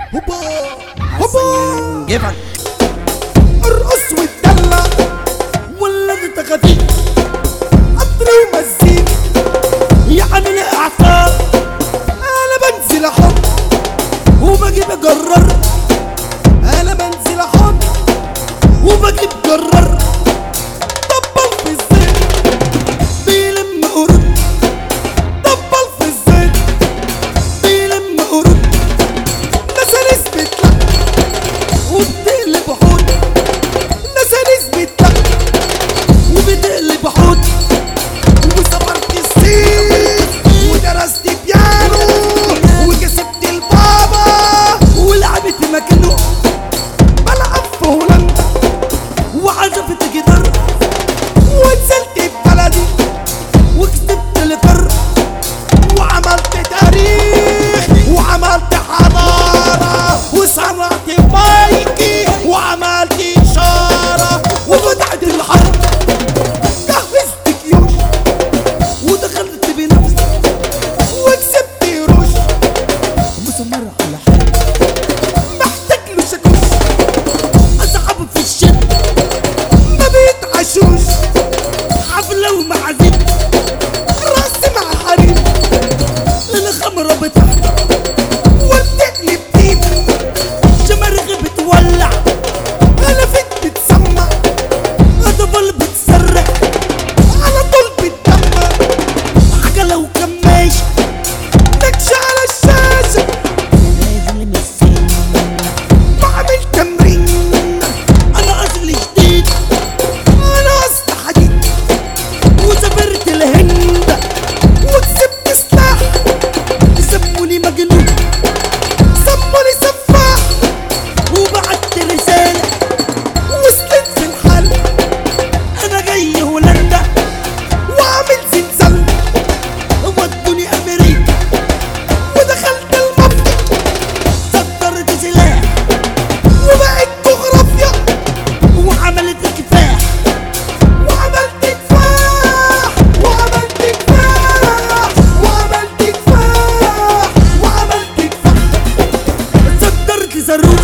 هوبا هوبا جيبك ارقص واتدلع ولا انت خفيف قطر ومزيك يعني الاعصاب انا بنزل احط وبجيب اجرر انا بنزل احط وبجيب جرر طبل في الزيت بيلم قرد طبل في الزيت بيلم قرد ناس بتلع وبتقلب حوت ناس بتلع وبتقلب حوت وصبرت السيف ودرست بيانو وكسبت البابا ولعبت مكانه بلعب في هولندا وعزفت جدار ونزلت ببلدي وكسبت القر وعملت تاريخ وعملت حضارة وصنعت مايكي وعملت إشارة وفتحت الحرب جهزت جيوش ودخلت بنفسي وكسبت قروش مسمر على حالي محتاج له شاكوش أصحاب في الشد ما بيتعشوش حفلة ومعازيم راسي مع حريم الخمرة بتحضر وبتقلب ديب شمارغ بتولع هلفت بتسمع أطفال بتسرح على طول بتدمع عجلة وكماش نكش على الشاشة نازل من السن بعمل تمرين أنا أصلي جديد أنا أصل حديد وسافرت الهند وكسبت سلاح سموني مجنون سموني سفاح وبعت رسالة وصلت في الحل أنا جاي هولندا وعامل زلزال ودوني أمريكا ودخلت المفرق صدرت سلاح وبقت جغرافيا وعملت كفاح وعملت كفاح وعملت كفاح وعملت كفاح وعملت كفاح صدرت صاروخ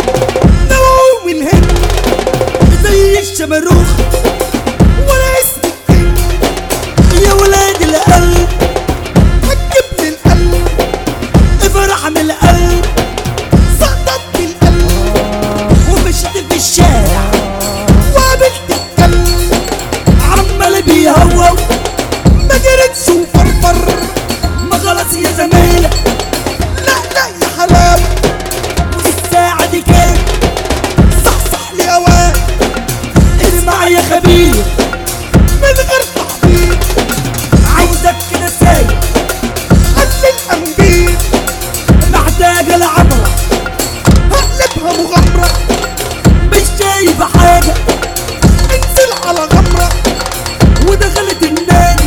نووي من الهند زي الشماروخ ولا اسم الدين يا ولاد القلب هتجيب لي القلب افرح من القلب سقطت بالقلب ومشيت في الشارع وقابلت الكلب عمال بيهوى ما جريتش وفرفر ما خلاص يا زميلة لا لا يا حلاوة الساعة دي كام صحصح لي اوان اسمع يا خبير من غير تحضير عاوزك كده سايق قد الأنبياء محتاجة لعبرة هقلبها مغامرة مش شايفة حاجة انزل على غمرة ودخلت النادي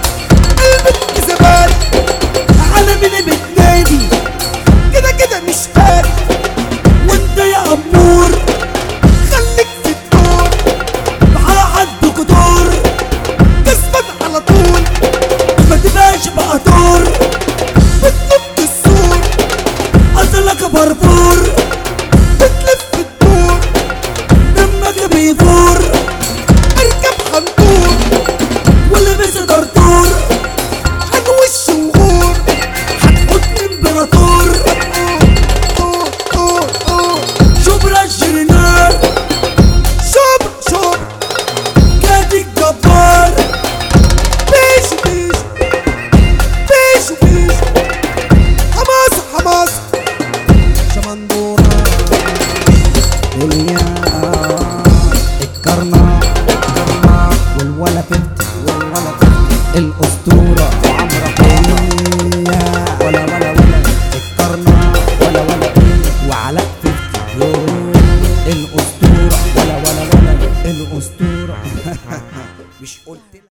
قلبت زبالي على مين بتنادي كده كده مش فارق وانت يا أمور خليك في الدور على حد قدور تثبت على طول ما تبقاش مقدور بتنط السور اصلك بربور بتلف الدور دمك بيفور